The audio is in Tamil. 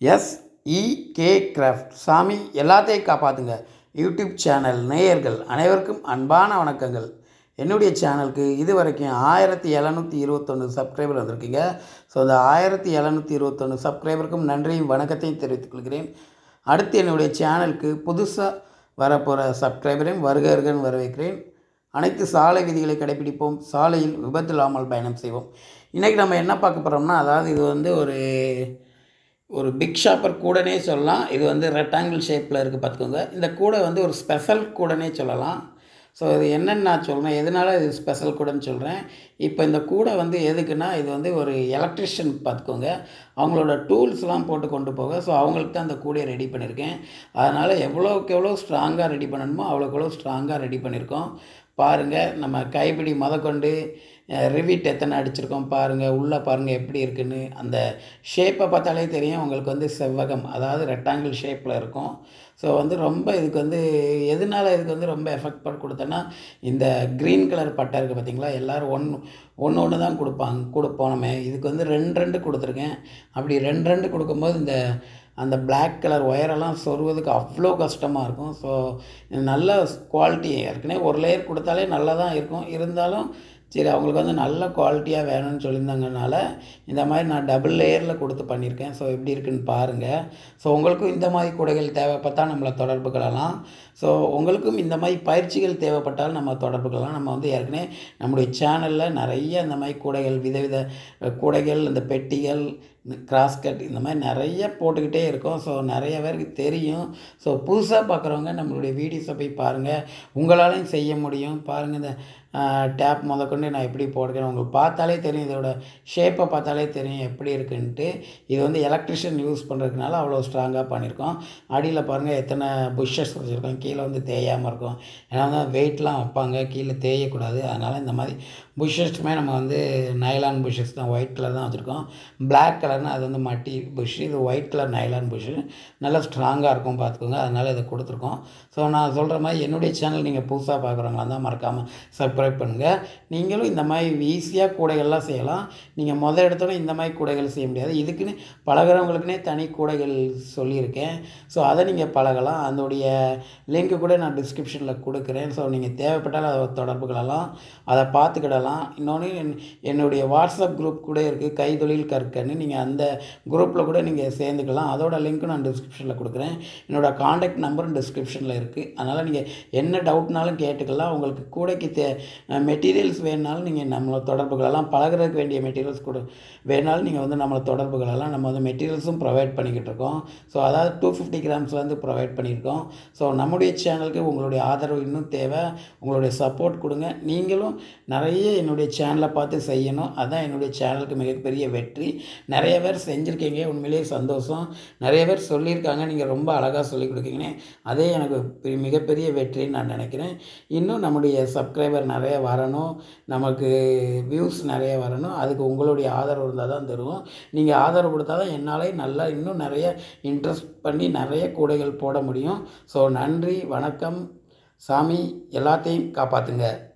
எஸ் இ கே கிராஃப்ட் சாமி எல்லாத்தையும் காப்பாற்றுங்க யூடியூப் சேனல் நேயர்கள் அனைவருக்கும் அன்பான வணக்கங்கள் என்னுடைய சேனலுக்கு இது வரைக்கும் ஆயிரத்தி எழுநூற்றி இருபத்தொன்று சப்ஸ்கிரைபர் வந்திருக்கீங்க ஸோ அந்த ஆயிரத்தி எழுநூற்றி இருபத்தொன்று சப்ஸ்கிரைபருக்கும் நன்றியும் வணக்கத்தையும் தெரிவித்துக் கொள்கிறேன் அடுத்து என்னுடைய சேனலுக்கு புதுசாக வரப்போகிற சப்ஸ்கிரைபரையும் வருகருகன் வரவேற்கிறேன் அனைத்து சாலை விதிகளை கடைபிடிப்போம் சாலையில் விபத்து இல்லாமல் பயணம் செய்வோம் இன்றைக்கி நம்ம என்ன பார்க்க போகிறோம்னா அதாவது இது வந்து ஒரு ஒரு பிக் ஷாப்பர் கூடனே சொல்லலாம் இது வந்து ரெக்டாங்கிள் ஷேப்பில் இருக்குது பார்த்துக்கோங்க இந்த கூடை வந்து ஒரு ஸ்பெஷல் கூடனே சொல்லலாம் ஸோ இது என்னென்னு நான் சொல்கிறேன் எதனால் இது ஸ்பெஷல் கூடைன்னு சொல்கிறேன் இப்போ இந்த கூடை வந்து எதுக்குன்னா இது வந்து ஒரு எலக்ட்ரிஷியன் பார்த்துக்கோங்க அவங்களோட டூல்ஸ்லாம் போட்டு கொண்டு போக ஸோ அவங்களுக்கு தான் அந்த கூடையை ரெடி பண்ணியிருக்கேன் அதனால் எவ்வளோக்கு எவ்வளோ ஸ்ட்ராங்காக ரெடி பண்ணணுமோ அவ்வளோக்கு எவ்வளோ ஸ்ட்ராங்காக ரெடி பண்ணியிருக்கோம் பாருங்கள் நம்ம கைப்பிடி முதற்கொண்டு ரிவிட் எத்தனை அடிச்சிருக்கோம் பாருங்கள் உள்ளே பாருங்கள் எப்படி இருக்குன்னு அந்த ஷேப்பை பார்த்தாலே தெரியும் உங்களுக்கு வந்து செவ்வகம் அதாவது ரெக்டாங்கிள் ஷேப்பில் இருக்கும் ஸோ வந்து ரொம்ப இதுக்கு வந்து எதனால் இதுக்கு வந்து ரொம்ப எஃபெக்ட் பண்ண கொடுத்தேன்னா இந்த க்ரீன் கலர் பட்டை இருக்குது பார்த்தீங்களா எல்லோரும் ஒன்று ஒன்று ஒன்று தான் கொடுப்பாங்க கொடுப்போம் நம்ம இதுக்கு வந்து ரெண்டு ரெண்டு கொடுத்துருக்கேன் அப்படி ரெண்டு ரெண்டு கொடுக்கும்போது இந்த அந்த பிளாக் கலர் ஒயரெல்லாம் சொருவதுக்கு அவ்வளோ கஷ்டமாக இருக்கும் ஸோ நல்ல குவாலிட்டி ஏற்கனவே ஒரு லேயர் கொடுத்தாலே நல்லா தான் இருக்கும் இருந்தாலும் சரி அவங்களுக்கு வந்து நல்ல குவாலிட்டியாக வேணும்னு சொல்லியிருந்தாங்கனால இந்த மாதிரி நான் டபுள் லேயரில் கொடுத்து பண்ணியிருக்கேன் ஸோ எப்படி இருக்குன்னு பாருங்கள் ஸோ உங்களுக்கும் இந்த மாதிரி கூடைகள் தேவைப்பட்டால் நம்மளை தொடர்பு கொள்ளலாம் ஸோ உங்களுக்கும் இந்த மாதிரி பயிற்சிகள் தேவைப்பட்டால் நம்ம தொடர்பு கொள்ளலாம் நம்ம வந்து ஏற்கனவே நம்முடைய சேனலில் நிறைய இந்த மாதிரி கூடைகள் விதவித கூடைகள் இந்த பெட்டிகள் இந்த கிராஸ்கட் இந்த மாதிரி நிறைய போட்டுக்கிட்டே இருக்கோம் ஸோ நிறைய பேருக்கு தெரியும் ஸோ புதுசாக பார்க்குறவங்க நம்மளுடைய வீடியோஸை போய் பாருங்கள் உங்களாலையும் செய்ய முடியும் பாருங்கள் இந்த டேப் முதற்கொண்டு நான் எப்படி போடுறேன் உங்களுக்கு பார்த்தாலே தெரியும் இதோட ஷேப்பை பார்த்தாலே தெரியும் எப்படி இருக்குன்ட்டு இது வந்து எலக்ட்ரிஷியன் யூஸ் பண்ணுறதுனால அவ்வளோ ஸ்ட்ராங்காக பண்ணியிருக்கோம் அடியில் பாருங்கள் எத்தனை புஷ்ஷஸ் வச்சுருக்கோம் கீழே வந்து தேயாமல் இருக்கும் ஏன்னா வந்து வெயிட்லாம் வைப்பாங்க கீழே தேயக்கூடாது அதனால் இந்த மாதிரி புஷ்ஷஸ்மே நம்ம வந்து நைலான் புஷ்ஷஸ் தான் ஒயிட் கலர் தான் வச்சுருக்கோம் பிளாக் கலர்னால் அது வந்து மட்டி புஷ் இது ஒயிட் கலர் நைலான் புஷ்ஷு நல்லா ஸ்ட்ராங்காக இருக்கும் பார்த்துக்கோங்க அதனால் இதை கொடுத்துருக்கோம் ஸோ நான் சொல்கிற மாதிரி என்னுடைய சேனல் நீங்கள் புதுசாக பார்க்குறவங்களா தான் மறக்காமல் சப்ஸ்கிரைப் பண்ணுங்கள் நீங்களும் இந்த மாதிரி ஈஸியாக கூடைகள்லாம் செய்யலாம் நீங்கள் மொதல் இடத்துல இந்த மாதிரி கூடைகள் செய்ய முடியாது இதுக்குன்னு பழகிறவங்களுக்குனே தனி கூடைகள் சொல்லியிருக்கேன் ஸோ அதை நீங்கள் பழகலாம் அதோடைய லிங்க்கு கூட நான் டிஸ்கிரிப்ஷனில் கொடுக்குறேன் ஸோ நீங்கள் தேவைப்பட்டால் அதை தொடர்பு கொள்ளலாம் அதை பார்த்துக்கிடலாம் இன்னொன்று என்னுடைய வாட்ஸ்அப் குரூப் கூட இருக்குது கைத்தொழில் கற்கன்னு நீங்கள் அந்த குரூப்பில் கூட நீங்கள் சேர்ந்துக்கலாம் அதோட லிங்க்கும் நான் டிஸ்கிரிப்ஷனில் கொடுக்குறேன் என்னோடய காண்டாக்ட் நம்பரும் டிஸ்கிரிப்ஷனில் இருக்குது அதனால் நீங்கள் என்ன டவுட்னாலும் கேட்டுக்கலாம் உங்களுக்கு கூடைக்கு தே மெட்டீரியல்ஸ் வேணுனாலும் நீங்கள் நம்மளை தொடர்பு கொள்ளலாம் பழகிறதுக்கு வேண்டிய மெட்டீரியல்ஸ் கூட வேணாலும் நீங்கள் வந்து நம்மளை தொடர்பு கொள்ளலாம் நம்ம வந்து மெட்டீரியல்ஸும் ப்ரொவைட் பண்ணிக்கிட்டு இருக்கோம் ஸோ அதாவது டூ ஃபிஃப்டி கிராம்ஸ்லேருந்து ப்ரொவைட் பண்ணியிருக்கோம் ஸோ நம்முடைய சேனலுக்கு உங்களுடைய ஆதரவு இன்னும் தேவை உங்களுடைய சப்போர்ட் கொடுங்க நீங்களும் நிறைய என்னுடைய சேனலை பார்த்து செய்யணும் அதுதான் என்னுடைய சேனலுக்கு மிகப்பெரிய வெற்றி நிறைய பேர் செஞ்சுருக்கீங்க உண்மையிலேயே சந்தோஷம் நிறைய பேர் சொல்லியிருக்காங்க நீங்கள் ரொம்ப அழகாக சொல்லிக் கொடுக்கீங்கன்னு அதே எனக்கு மிகப்பெரிய வெற்றின்னு நான் நினைக்கிறேன் இன்னும் நம்முடைய சப்ஸ்கிரைபர் நிறைய வரணும் நமக்கு வியூஸ் நிறைய வரணும் அதுக்கு உங்களுடைய ஆதரவு இருந்தால் தான் தருவோம் நீங்கள் ஆதரவு கொடுத்தா தான் என்னாலே நல்லா இன்னும் நிறைய இன்ட்ரெஸ்ட் பண்ணி நிறைய கூடைகள் போட முடியும் ஸோ நன்றி வணக்கம் சாமி எல்லாத்தையும் காப்பாற்றுங்க